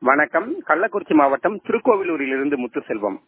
வணக்கம் கள்ளக்குறிச்சி மாவட்டம் திருக்கோவிலூரிலிருந்து முத்துசெல்வம்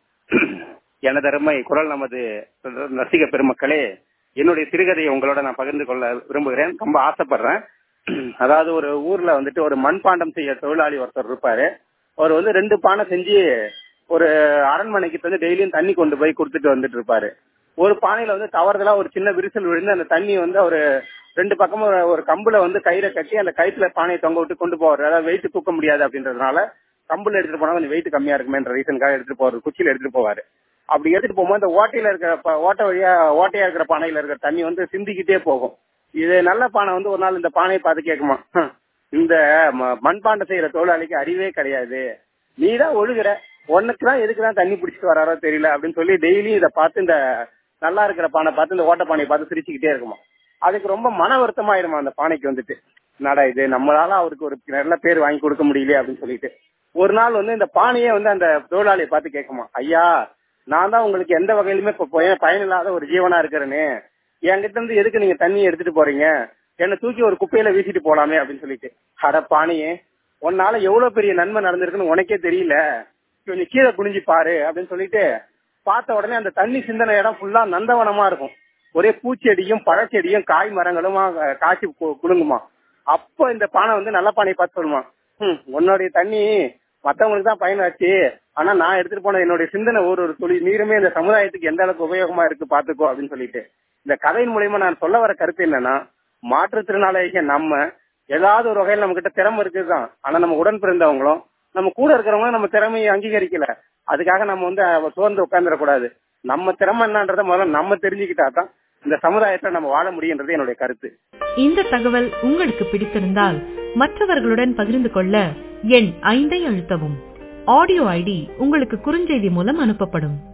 எனதருமை குரல் நமது ரசிக பெருமக்களே என்னுடைய சிறுகதையை உங்களோட நான் பகிர்ந்து கொள்ள விரும்புகிறேன் ரொம்ப ஆசைப்படுறேன் அதாவது ஒரு ஊர்ல வந்துட்டு ஒரு மண்பாண்டம் செய்ய தொழிலாளி ஒருத்தர் இருப்பாரு அவர் வந்து ரெண்டு பானை செஞ்சு ஒரு அரண்மனைக்கு வந்து டெய்லியும் தண்ணி கொண்டு போய் கொடுத்துட்டு வந்துட்டு இருப்பாரு ஒரு பானையில வந்து தவறுதலா ஒரு சின்ன விரிசல் விழுந்து அந்த தண்ணி வந்து ஒரு ரெண்டு பக்கமும் ஒரு- ஒரு கம்புல வந்து கயிறை கட்டி அந்த கயிற்றுல பானையை தொங்க விட்டு கொண்டு போவாரு அதாவது வெயிட் தூக்க முடியாது அப்படின்றதுனால கம்புல எடுத்துட்டு போனா கொஞ்சம் வெயிட் கம்மியா இருக்குமேன்ற ரீசனுக்காக எடுத்துட்டு போவாரு குச்சியில எடுத்துட்டு போவாரு அப்படி எடுத்துட்டு போகும்போது அந்த ஓட்டையில இருக்கிற ப- ஓட்டை வழியா ஓட்டையா இருக்கிற பானையில இருக்கிற தண்ணி வந்து சிந்திக்கிட்டே போகும் இது நல்ல பானை வந்து ஒரு நாள் இந்த பானையை பார்த்து கேட்குமா "ஹம், இந்த ம- மண்பாண்டம் செய்யற தொழிலாளிக்கு அறிவே கிடையாது நீ தான் ஒழுகுற உனக்கு தான் எதுக்கு தான் தண்ணி பிடிச்சிட்டு வராரோ தெரியல அப்படின்னு சொல்லி டெய்லி இதை பார்த்து இந்த நல்லா இருக்கிற பானை பார்த்து இந்த ஓட்ட பானையை பார்த்து சிரிச்சுக்கிட்டே இருக்குமா அதுக்கு ரொம்ப மன வருத்தமாயிருமா அந்த பானைக்கு வந்துட்டு என்னடா இது நம்மளால அவருக்கு ஒரு நல்ல பேர் வாங்கி கொடுக்க முடியலையே அப்படின்னு சொல்லிட்டு ஒரு நாள் வந்து இந்த பானையே வந்து அந்த தொழிலாளியை பார்த்து கேட்குமா ஐயா நான் தான் உங்களுக்கு எந்த வகையிலுமே இப்ப பயன் பயனில்லாத ஒரு ஜீவனா இருக்கிறேன்னு என்கிட்ட இருந்து எதுக்கு நீங்க தண்ணி எடுத்துட்டு போறீங்க என்னை தூக்கி ஒரு குப்பையில வீசிட்டு போலாமே அப்படின்னு சொல்லிட்டு அட பானையே உன்னால எவ்வளவு பெரிய நன்மை நடந்திருக்குன்னு உனக்கே தெரியல கொஞ்சம் கீழே குனிஞ்சு பாரு அப்படின்னு சொல்லிட்டு பார்த்த உடனே அந்த தண்ணி சிந்தனை இடம் ஃபுல்லா நந்தவனமா இருக்கும் ஒரே பூச்செடியும் பழச்செடியும் காய் மரங்களுமா அஹ், காய்ச்சி கு- குலுங்குமா அப்போ இந்த பானை வந்து நல்ல பானையை பார்த்து சொல்லுமா "ஹம், உன்னுடைய தண்ணி மத்தவங்களுக்கு தான் பயனாச்சு ஆனா நான் எடுத்துட்டு போன என்னுடைய சிந்தனை ஒரு ஒரு துளி நீருமே இந்த சமுதாயத்துக்கு எந்த அளவுக்கு உபயோகமா இருக்கு பாத்துக்கோ அப்படின்னு சொல்லிட்டு இந்த கதையின் மூலியமா நான் சொல்ல வர கருத்து என்னன்னா மாற்றுத்திறனாளிக நம்ம ஏதாவது ஒரு வகையில் நம்ம கிட்ட திறமை இருக்குதுதான் ஆனா நம்ம உடன் பிறந்தவங்களும் நம்ம கூட இருக்கிறவங்களும் நம்ம திறமையை அங்கீகரிக்கல அதுக்காக நம்ம வந்து அவ சோர்ந்து உட்கார்ந்துடக்கூடாது நம்ம திறமை என்னன்றத முதல்ல நம்ம தெரிஞ்சுக்கிட்டா தான் இந்த சமுதாயத்துல நம்ம வாழ முடியுன்றது என்னுடைய கருத்து இந்த தகவல் உங்களுக்கு பிடித்திருந்தால் மற்றவர்களுடன் பகிர்ந்து கொள்ள எண் ஐந்தை அழுத்தவும் ஆடியோ ஐடி உங்களுக்கு குறுஞ்செய்தி மூலம் அனுப்பப்படும்